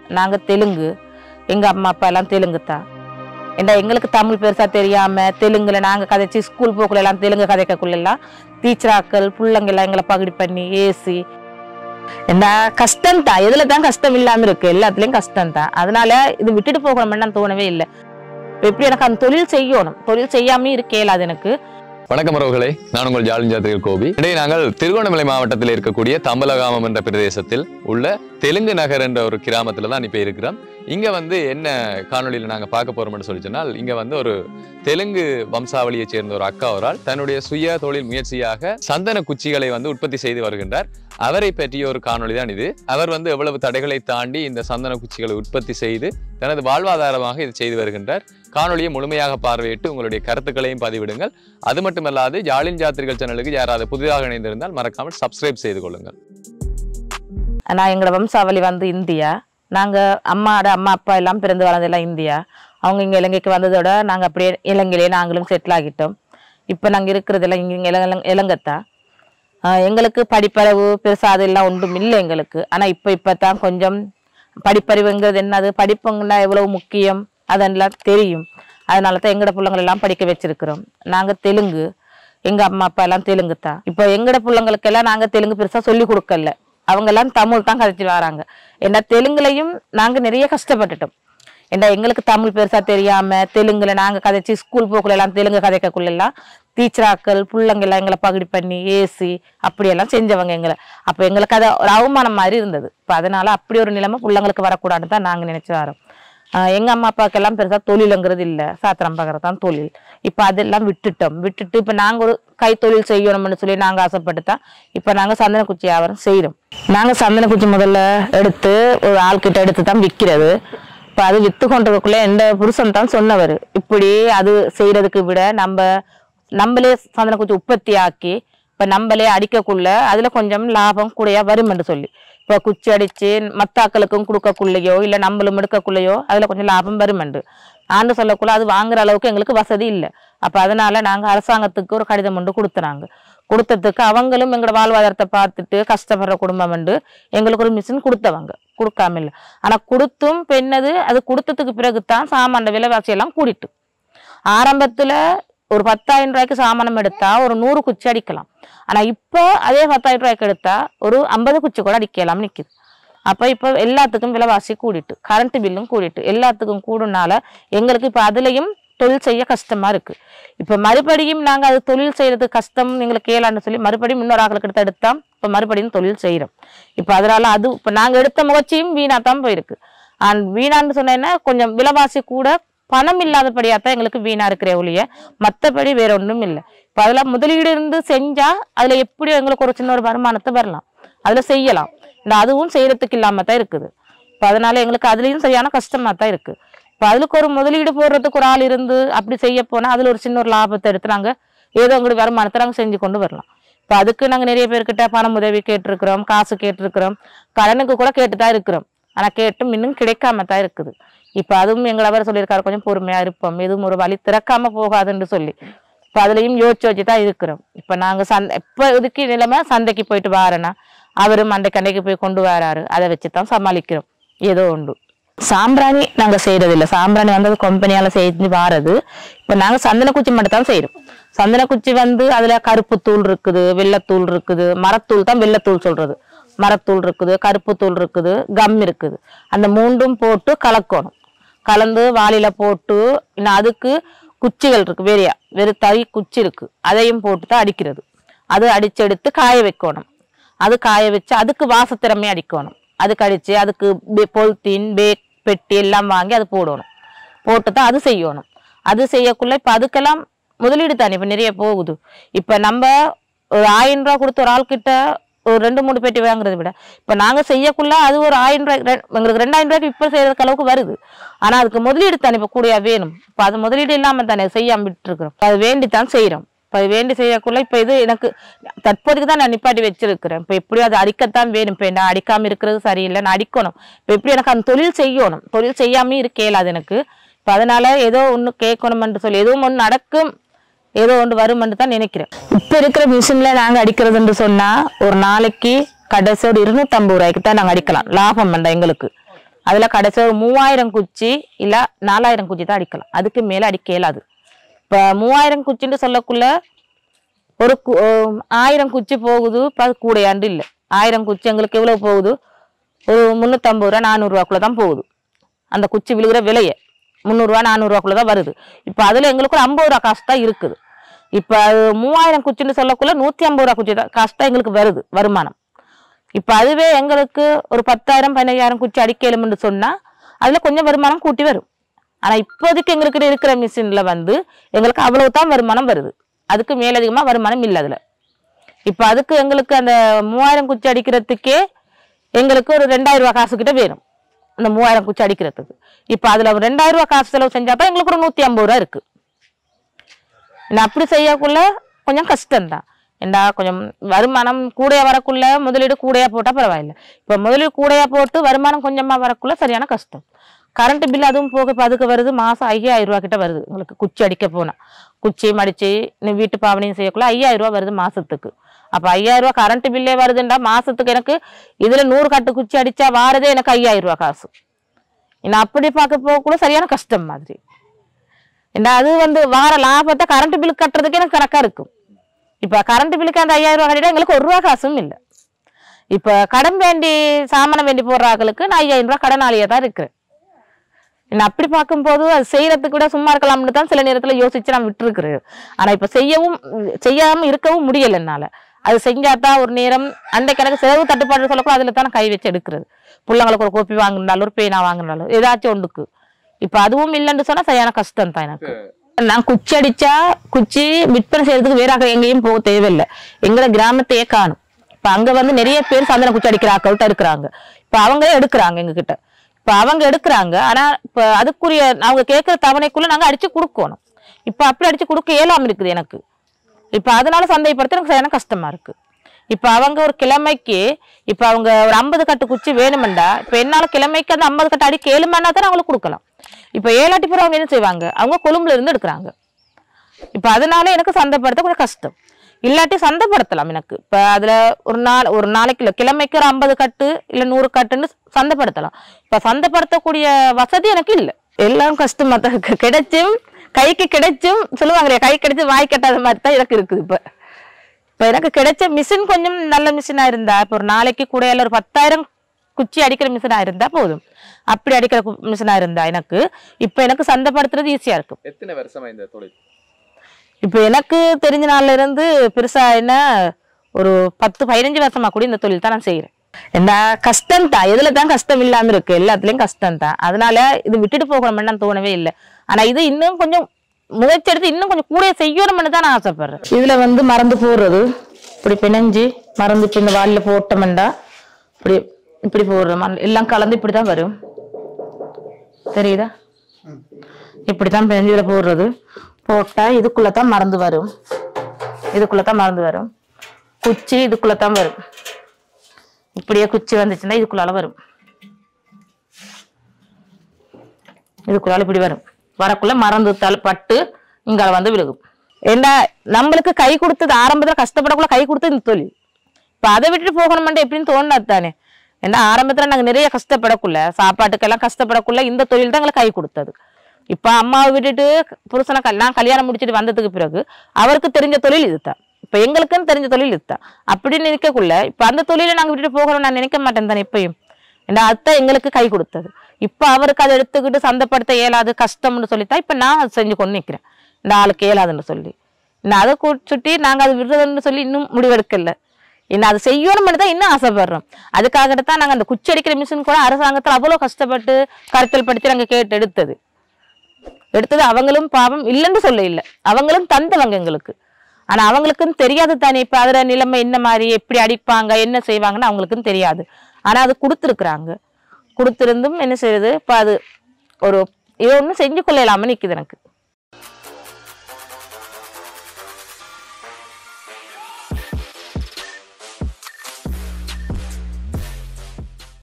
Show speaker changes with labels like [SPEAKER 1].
[SPEAKER 1] நாங்கள் தெலுங்கு எங்கள் அம்மா அப்பா எல்லாம் தெலுங்கு தான் ஏண்டா எங்களுக்கு தமிழ் பெருசா தெரியாம தெலுங்குல நாங்க கதைச்சு ஸ்கூல் போக்குள்ள எல்லாம் தெலுங்கு கதைக்கக்குள்ள எல்லாம் டீச்சராக்கள் பிள்ளைங்க எல்லாம் எங்களை பகுடி பண்ணி ஏசி என்ன கஷ்டம் தான் எதுல தான் கஷ்டம் இல்லாம இருக்கு எல்லாத்துலயும் கஷ்டம் தான் அதனால இது விட்டுட்டு போகணும்னு தோணவே இல்லை இப்ப எப்படி எனக்கு அந்த தொழில் செய்யணும் தொழில் செய்யாம இருக்கேல அது எனக்கு
[SPEAKER 2] வணக்கம் உறவுகளே நான் உங்கள் ஜாலிஞ்சாத்திரிகள் கோபி இடையே நாங்கள் திருகோணமலை மாவட்டத்தில் இருக்கக்கூடிய தம்பலகாமம் என்ற பிரதேசத்தில் உள்ள தெலுங்கு நகர் என்ற ஒரு கிராமத்துல தான் இப்ப இருக்கிறோம் இங்க வந்து என்ன காணொளியில நாங்க பார்க்க போறோம்னு சொல்லி சொன்னால் இங்க வந்து ஒரு தெலுங்கு வம்சாவளியைச் சேர்ந்த ஒரு அக்கா ஒரால் தன்னுடைய சுய தொழில் முயற்சியாக சந்தன குச்சிகளை வந்து உற்பத்தி செய்து வருகின்றார் அவரை பற்றிய ஒரு காணொளி தான் இது அவர் வந்து எவ்வளவு தடைகளை தாண்டி இந்த சந்தன குச்சிகளை உற்பத்தி செய்து தனது வாழ்வாதாரமாக இது செய்து வருகின்றார் காணொளியை முழுமையாக பார்வையிட்டு உங்களுடைய கருத்துக்களையும் பதிவிடுங்கள் அது மட்டுமல்லாது ஜாலின் ஜாத்திரிகள் சேனலுக்கு யாராவது புதிதாக இணைந்திருந்தால் மறக்காமல் சப்ஸ்கிரைப் செய்து கொள்ளுங்கள்
[SPEAKER 1] நான் எங்களோட வம்சாவளி வந்து இந்தியா நாங்க அம்மாவோட அம்மா அப்பா எல்லாம் பிறந்து வளர்ந்தெல்லாம் இந்தியா அவங்க இங்க இலங்கைக்கு வந்ததோட நாங்க அப்படியே இலங்கையிலே நாங்களும் செட்டில் ஆகிட்டோம் இப்போ நாங்க இருக்கிறதெல்லாம் இங்க இங்க இலங்கை இலங்கைத்தான் ஆஹ் எங்களுக்கு படிப்பறிவு பெருசா அதெல்லாம் ஒன்றும் இல்லை எங்களுக்கு ஆனா இப்போ இப்போ தான் கொஞ்சம் படிப்பறிவுங்கிறது என்னது படிப்புங்கன்னா எவ்வளவு முக்கியம் அதெல்லாம் தெரியும் அதனால தான் எங்களோட பிள்ளைங்களை எல்லாம் படிக்க வச்சிருக்கிறோம் நாங்க தெலுங்கு எங்க அம்மா அப்பா எல்லாம் தெலுங்கு தான் இப்போ எங்களோட பிள்ளைங்களுக்கு எல்லாம் நாங்க தெலுங்கு பெருசா சொல்லி கொடுக்கல அவங்க எல்லாம் தமிழ் தான் கதைச்சு வராங்க ஏன்னா தெலுங்குலையும் நாங்க நிறைய கஷ்டப்பட்டுட்டோம் ஏன்னா எங்களுக்கு தமிழ் பெருசா தெரியாம தெலுங்குல நாங்க கதைச்சு ஸ்கூல் போக்குள்ள எல்லாம் தெலுங்கு கதைக்கக்குள்ள எல்லாம் டீச்சராக்கள் பிள்ளைங்க எல்லாம் எங்களை பகுடி பண்ணி ஏசி அப்படியெல்லாம் செஞ்சவங்க எங்களை அப்போ எங்களுக்கு அது ஒரு அவமானம் மாதிரி இருந்தது இப்போ அதனால அப்படி ஒரு நிலைமை பிள்ளைங்களுக்கு வரக்கூடாதுன்னு தான் நாங்க நினைச்சு வரோம் ஆஹ் எங்க அம்மா அப்பாக்கெல்லாம் பெருசா தொழிலுங்கிறது இல்ல சாத்திரம் பார்க்கறது தான் தொழில் இப்ப அதெல்லாம் விட்டுட்டோம் விட்டுட்டு இப்ப நாங்க ஒரு கைத்தொழில் செய்யணும்னு சொல்லி நாங்க ஆசைப்பட்டு தான் இப்ப நாங்க சந்தன குச்சி வியாபாரம் செய்யறோம் நாங்க சந்தன குச்சி முதல்ல எடுத்து ஒரு ஆள்கிட்ட எடுத்து தான் விற்கிறது இப்ப அது வித்து கொண்டதுக்குள்ள எந்த புருஷன் தான் சொன்னவர் இப்படி அது செய்யறதுக்கு விட நம்ம நம்மளே சந்தன குச்சி உற்பத்தி ஆக்கி இப்ப நம்மளே அடிக்கக்குள்ள அதுல கொஞ்சம் லாபம் கூடயா வரும்னு சொல்லி இப்போ குச்சி அடிச்சு மத்தாக்களுக்கும் கொடுக்கக்குள்ளையோ இல்ல நம்மளும் எடுக்கக்குள்ளையோ அதுல கொஞ்சம் லாபம் வருமெண்டு ஆண்டு சொல்லக்குள்ள அது வாங்குற அளவுக்கு எங்களுக்கு வசதி இல்லை அப்ப அதனால நாங்க அரசாங்கத்துக்கு ஒரு கடிதம் ஒன்று கொடுத்துனாங்க கொடுத்ததுக்கு அவங்களும் எங்களோட வாழ்வாதாரத்தை பார்த்துட்டு கஷ்டப்படுற குடும்பம் வந்து எங்களுக்கு ஒரு மிஷின் கொடுத்தவங்க கொடுக்காம இல்லை ஆனா கொடுத்தும் பெண்ணது அது கொடுத்ததுக்கு பிறகுதான் சாமான விலைவாசி எல்லாம் கூடிட்டு ஆரம்பத்துல ஒரு பத்தாயிரம் ரூபாய்க்கு சாமானம் எடுத்தா ஒரு நூறு குச்சி அடிக்கலாம் ஆனா இப்போ அதே பத்தாயிரம் ரூபாய்க்கு எடுத்தா ஒரு ஐம்பது குச்சி கூட அடிக்கலாம் நிக்குது அப்ப இப்போ எல்லாத்துக்கும் விலைவாசி கூடிட்டு கரண்ட் பில்லும் கூடிட்டு எல்லாத்துக்கும் கூடுனால எங்களுக்கு இப்ப அதுலயும் தொழில் செய்ய கஷ்டமா இருக்கு இப்ப மறுபடியும் நாங்க அது தொழில் செய்யறது கஷ்டம் எங்களுக்கு கேளான்னு சொல்லி மறுபடியும் இன்னொரு ஆக்களுக்கு எடுத்து எடுத்தா இப்ப மறுபடியும் தொழில் செய்யறோம் இப்ப அதனால அது இப்ப நாங்க எடுத்த முயற்சியும் வீணா தான் போயிருக்கு அண்ட் வீணான்னு சொன்னேன்னா கொஞ்சம் விலைவாசி கூட பணம் இல்லாதபடியா தான் எங்களுக்கு வீணா இருக்கிற ஒழிய மத்தபடி வேற ஒண்ணும் இல்லை இப்ப அதுல முதலீடு இருந்து செஞ்சா அதுல எப்படியும் எங்களுக்கு ஒரு சின்ன ஒரு வருமானத்தை வரலாம் அதுல செய்யலாம் இந்த அதுவும் செய்யறதுக்கு இல்லாம தான் இருக்குது இப்ப அதனால எங்களுக்கு அதுலயும் சரியான கஷ்டமா தான் இருக்கு இப்ப அதுக்கு ஒரு முதலீடு போடுறதுக்கு ஒரு ஆள் இருந்து அப்படி செய்ய போனா அதுல ஒரு சின்ன ஒரு லாபத்தை எடுத்து நாங்க ஏதோ எங்களுக்கு வருமானத்தை நாங்க செஞ்சு கொண்டு வரலாம் இப்ப அதுக்கு நாங்க நிறைய பேர்கிட்ட பணம் உதவி கேட்டிருக்கிறோம் காசு கேட்டிருக்கிறோம் கடனுக்கு கூட கேட்டு தான் இருக்கிறோம் ஆனா கேட்டும் இன்னும் கிடைக்காம தான் இருக்குது இப்ப அதுவும் எங்களை அவர் சொல்லியிருக்காரு கொஞ்சம் பொறுமையா இருப்போம் எதுவும் ஒரு வழி திறக்காம போகாதுன்னு சொல்லி இப்ப அதுலயும் யோசிச்சு வச்சு தான் இருக்கிறோம் இப்ப நாங்க சந்தை இப்ப இதுக்கு நிலைமை சந்தைக்கு போயிட்டு வாரேன்னா அவரும் அன்றைக்கு அன்றைக்கு போய் கொண்டு வராரு அதை வச்சு தான் சமாளிக்கிறோம் ஏதோ உண்டு சாம்பிராணி நாங்க செய்யறது இல்ல சாம்பிராணி வந்து அது கம்பெனியால செஞ்சு வாரது இப்ப நாங்க சந்தன குச்சி மட்டும் தான் செய்யறோம் சந்தன குச்சி வந்து அதுல கருப்பு தூள் இருக்குது வெள்ளத்தூள் இருக்குது மரத்தூள் தான் வெள்ளத்தூள் சொல்றது மரத்தூள் இருக்குது கருப்பு தூள் இருக்குது கம் இருக்குது அந்த மூண்டும் போட்டு கலக்கணும் கலந்து வாளியில போட்டு இன்னும் அதுக்கு குச்சிகள் இருக்கு வேறையா வெறும் தறி குச்சி இருக்கு அதையும் போட்டு தான் அடிக்கிறது அது அடிச்செடுத்து காய வைக்கணும் அது காய வச்சு அதுக்கு வாசத்திறமே அடிக்கணும் அதுக்கு அடிச்சு அதுக்கு பொல்தீன் பேக் பெட்டி எல்லாம் வாங்கி அது போடணும் போட்டு தான் அது செய்யணும் அது செய்யக்குள்ள இப்ப அதுக்கெல்லாம் முதலீடு தானே இப்ப நிறைய போகுது இப்ப நம்ம ஒரு ஆயிரம் ரூபாய் கொடுத்து ஒரு ஆள் கிட்ட ஒரு ரெண்டு மூணு பெட்டி வாங்குறதை விட இப்ப நாங்க செய்யக்குள்ள அது ஒரு ஆயிரம் ரூபாய் ரெ- எங்களுக்கு ரெண்டாயிரம் ரூபாய்க்கு இப்ப செய்யறதுக்கு அளவுக்கு வருது ஆனா அதுக்கு முதலீடு தானே இப்ப கூடியா வேணும் இப்ப அது முதலீடு இல்லாம தானே செய்யாம விட்டு இருக்கிறோம் அது வேண்டித்தான் செய்யறோம் இப்ப அது வேண்டி செய்யக்குள்ள இப்ப இது எனக்கு தற்போதைக்கு தான் நான் நிப்பாட்டி வச்சிருக்கிறேன் இப்ப எப்படியும் அது அடிக்கத்தான் வேணும் இப்ப நான் அடிக்காம இருக்கிறது சரியில்லை நான் அடிக்கணும் இப்ப எப்படி எனக்கு அந்த தொழில் செய்யணும் தொழில் செய்யாம இருக்கேல அது எனக்கு இப்ப அதனால ஏதோ ஒண்ணு கேட்கணும்னு சொல்லி எதுவும் ஒண்ணு நடக்கும் ஏதோ ஒன்று வரும்னு தான் நினைக்கிறேன் இப்ப இருக்கிற மிஷின்ல நாங்க அடிக்கிறதுன்னு சொன்னா ஒரு நாளைக்கு கடைசி ஒரு இருநூத்தம்பது ரூபாய்க்கு தான் நாங்க அடிக்கலாம் லாபம் வேண்டாம் எங்களுக்கு அதில் கடைசி ஒரு மூவாயிரம் குச்சி இல்லை நாலாயிரம் குச்சி தான் அடிக்கலாம் அதுக்கு மேலே அடிக்க இயலாது இப்போ மூவாயிரம் குச்சின்னு சொல்லக்குள்ள ஒரு கு- அஹ் ஆயிரம் குச்சி போகுது இப்போ அது கூடையாண்டு இல்லை ஆயிரம் குச்சி எங்களுக்கு எவ்வளோ போகுது ஒரு முந்நூற்றம்பது ரூபா நானூறுரூவாக்குள்ள தான் போகுது அந்த குச்சி விழுகிற விலையை முந்நூறுரூவா நானூறுரூவாக்குள்ள தான் வருது இப்போ அதில் எங்களுக்கு ஒரு ஐம்பது ரூபா காசு தான் இருக்குது இப்போ அது மூவாயிரம் குச்சின்னு சொல்லக்குள்ள நூற்றி ஐம்பது ரூபா குச்சி தான் காசு தான் எங்களுக்கு வருது வருமானம் இப்போ அதுவே எங்களுக்கு ஒரு பத்தாயிரம் பதினையாயிரம் குச்சி அடிக்கலும்னு சொன்னால் அதில் கொஞ்சம் வருமானம் கூட்டி வரும் ஆனால் இப்போதைக்கு எங்களுக்கு இருக்கிற மிஷினில் வந்து எங்களுக்கு அவ்வளவு தான் வருமானம் வருது அதுக்கு மேலதிகமாக வருமானம் இல்லை அதில் இப்போ அதுக்கு எங்களுக்கு அந்த மூவாயிரம் குச்சி அடிக்கிறதுக்கே எங்களுக்கு ஒரு ரெண்டாயிரம் ரூபா காசு கிட்ட வேணும் அந்த மூவாயிரம் குச்சி அடிக்கிறதுக்கு இப்போ அதில் ஒரு ரெண்டாயிரம் ரூபா காசு செலவு செஞ்சா தான் எங்களுக்கு ஒரு நூற்றி ஐம்பது ரூபா இருக்கு நான் அப்படி செய்யக்குள்ள கொஞ்சம் கஷ்டம்தான் ஏண்டா கொஞ்சம் வருமானம் கூடையா வரக்குள்ள முதலீடு கூடையா போட்டால் பரவாயில்ல இப்போ முதலீடு கூடையா போட்டு வருமானம் கொஞ்சமாக வரக்குள்ள சரியான கஷ்டம் கரண்ட் பில் அதுவும் போக இப்போ அதுக்கு வருது மாதம் ஐயாயிரம் ரூபா கிட்ட வருது உங்களுக்கு குச்சி அடிக்க போனால் குச்சி மடிச்சு நீ வீட்டு பாவனையும் செய்யக்குள்ள ஐயாயிரம் ரூபா வருது மாசத்துக்கு அப்போ ஐயாயிரம் ரூபா கரண்ட் பில்லே வருதுண்டா மாசத்துக்கு எனக்கு இதுல நூறு கட்டு குச்சி அடிச்சா வாரதே எனக்கு ஐயாயிரம் ரூபா காசு நான் அப்படி பார்க்க போக கூட சரியான கஷ்டம் மாதிரி ஏன்னா அது வந்து வார லாபத்தை கரண்ட் பில் கட்டுறதுக்கு எனக்கு கணக்கா இருக்கும் இப்ப கரண்ட் பில்லுக்கு அந்த ஐயாயிரம் ரூபா கட்டிட்டா எங்களுக்கு ஒரு ரூபா காசும் இல்லை இப்ப கடன் வேண்டி சாமானம் வேண்டி போடுற ஆட்களுக்கு நான் ஐயாயிரம் ரூபாய் கடனாளியா தான் இருக்கிறேன் நான் அப்படி பார்க்கும்போது அது செய்யறதுக்கு கூட சும்மா இருக்கலாம்னு தான் சில நேரத்துல யோசிச்சு நான் விட்டுருக்குறேன் ஆனா இப்ப செய்யவும் செய்யாம இருக்கவும் முடியல என்னால அது செஞ்சாதான் ஒரு நேரம் அன்றைக்கு எனக்கு செலவு தட்டுப்பாடு சொல்லக்கூட அதுல தான் நான் கை வச்சு எடுக்கிறது பிள்ளைங்களுக்கு ஒரு கோப்பி வாங்கினாலும் ஒரு பேனா வாங்கினாலும் ஏதாச்சும் ஒன்றுக்கு இப்ப அதுவும் இல்லைன்னு சொன்னா சரியான கஷ்டம் தான் எனக்கு நான் குச்சி அடிச்சா குச்சி விற்பனை செய்யறதுக்கு வேற ஆக எங்கேயும் போக தேவையில்லை எங்களை கிராமத்தையே காணும் இப்ப அங்க வந்து நிறைய பேர் சந்தன குச்சி அடிக்கிற ஆட்கள் தான் இருக்கிறாங்க இப்ப அவங்களே எடுக்கிறாங்க எங்க கிட்ட இப்ப அவங்க எடுக்கிறாங்க ஆனா இப்ப அதுக்குரிய அவங்க கேட்கிற தவணைக்குள்ள நாங்க அடிச்சு கொடுக்கணும் இப்ப அப்படி அடிச்சு கொடுக்க இயலாம இருக்குது எனக்கு இப்ப அதனால சந்தைப்படுத்த எனக்கு சரியான கஷ்டமா இருக்கு இப்ப அவங்க ஒரு கிழமைக்கு இப்ப அவங்க ஒரு ஐம்பது கட்டு குச்சி வேணுமெண்டா இப்ப என்னால கிழமைக்கு அந்த ஐம்பது கட்டு அடிக்க ஏழுமன்னா தான் அவங்களுக்கு கொடுக்கலாம் இப்ப ஏழாட்டி பிறகு அவங்க என்ன செய்வாங்க அவங்க கொழும்புல இருந்து எடுக்கிறாங்க இப்ப அதனால எனக்கு சந்தைப்படுத்த கொஞ்சம் கஷ்டம் இல்லாட்டி சந்தைப்படுத்தலாம் எனக்கு இப்ப அதுல ஒரு நாள் ஒரு நாளைக்கு இல்ல கிழமைக்கு ஒரு ஐம்பது கட்டு இல்ல நூறு கட்டுன்னு சந்தைப்படுத்தலாம் இப்ப சந்தைப்படுத்தக்கூடிய வசதி எனக்கு இல்ல எல்லாம் கஷ்டமா தான் இருக்கு கிடைச்சும் கைக்கு கிடைச்சும் சொல்லுவாங்களே கை கிடைச்சு வாய் கட்டாத மாதிரி தான் எனக்கு இருக்குது இப்ப இப்ப எனக்கு கிடைச்ச மிஷின் கொஞ்சம் நல்ல மிஷினா இருந்தா இப்ப ஒரு நாளைக்கு கூட இல்ல ஒரு பத்தாயிரம் குச்சி அடிக்கிற மிஷினா இருந்தா போதும் அப்படி அடிக்கிற மிஷினா இருந்தா எனக்கு இப்ப எனக்கு சந்தைப்படுத்துறது ஈஸியா இருக்கும்
[SPEAKER 2] எத்தனை வருஷமா இந்த தொழில்
[SPEAKER 1] இப்ப எனக்கு தெரிஞ்ச நாள்ல இருந்து பெருசா என்ன ஒரு பத்து பதினஞ்சு வருஷமா கூட இந்த தொழில் தான் நான் செய்யறேன் என்ன கஷ்டம் தான் எதுல தான் கஷ்டம் இல்லாம இருக்கு எல்லாத்துலயும் கஷ்டம் தான் அதனால இது விட்டுட்டு போகணும்னு நான் தோணவே இல்லை ஆனா இது இன்னும் கொஞ்சம் முயற்சி எடுத்து இன்னும் கொஞ்சம் கூட செய்யணும்னு தான் நான் ஆசைப்படுறேன் இதுல வந்து மறந்து போடுறது இப்படி பிணைஞ்சு மறந்து இப்ப இந்த வாலில் போட்டோம்டா இப்படி இப்படி போடுறோம் மண் எல்லாம் கலந்து இப்படி தான் வரும் தெரியுதா இப்படி தான் பிணைஞ்சு இதுல போடுறது போட்டா இதுக்குள்ள தான் மறந்து வரும் இதுக்குள்ள தான் மறந்து வரும் குச்சி இதுக்குள்ள தான் வரும் இப்படியே குச்சி வந்துச்சுன்னா இதுக்குள்ளால வரும் இதுக்குள்ளால இப்படி வரும் வரக்குள்ள மறந்து தலை பட்டு இங்கால வந்து விழுகும் ஏண்டா நம்மளுக்கு கை கொடுத்தது ஆரம்பத்துல கஷ்டப்படக்குள்ள கை கொடுத்தது இந்த தொழில் இப்ப அதை விட்டுட்டு போகணுமெண்டா எப்படின்னு தோணுனா தானே ஏன்னா ஆரம்பத்துல நாங்க நிறைய கஷ்டப்படக்குள்ள சாப்பாட்டுக்கெல்லாம் கஷ்டப்படக்குள்ள இந்த தொழில் தான் எங்களுக்கு கை கொடுத்தது இப்ப அம்மாவை விட்டுட்டு புருஷனை கல்- நான் கல்யாணம் முடிச்சிட்டு வந்ததுக்கு பிறகு அவருக்கு தெரிஞ்ச தொழில் இதுதான் இப்ப எங்களுக்குன்னு தெரிஞ்ச தொழில் இதுதான் அப்படின்னு நினைக்கக்குள்ள இப்ப அந்த தொழிலை நாங்க விட்டுட்டு போகணும்னு நான் நினைக்க மாட்டேன் தானே இப்பயும் ஏன்னா அதுதான் எங்களுக்கு கை கொடுத்தது இப்ப அவருக்கு அதை எடுத்துக்கிட்டு சந்தைப்படுத்த இயலாது கஷ்டம்னு சொல்லித்தான் இப்ப நான் அதை செஞ்சு கொண்டு நிக்கிறேன் இந்த ஆளுக்கு இயலாதுன்னு சொல்லி இன்னும் அதை கு- சுட்டி நாங்க அது விடுறதுன்னு சொல்லி இன்னும் முடிவெடுக்கல இன்னும் அது செய்யணும்னு தான் இன்னும் ஆசைப்படுறோம் அதுக்காக தான் நாங்க அந்த குச்சி அடிக்கிற மிஷின் கூட அரசாங்கத்துல அவ்வளவு கஷ்டப்பட்டு கருத்தல் படுத்தி நாங்க கேட்டு எடுத்தது எடுத்தது அவங்களும் பாவம் இல்லைன்னு சொல்ல இல்லை அவங்களும் தந்தவங்க எங்களுக்கு ஆனா அவங்களுக்கும் தெரியாது தானே இப்ப அதுல நிலைமை என்ன மாதிரி எப்படி அடிப்பாங்க என்ன செய்வாங்கன்னு அவங்களுக்கும் தெரியாது ஆனா அது கொடுத்துருக்குறாங்க கொடுத்திருந்தும் என்ன செய்யுது இப்ப அது ஒரு இது ஒன்றும் செஞ்சு கொள்ளலாம நிக்குது எனக்கு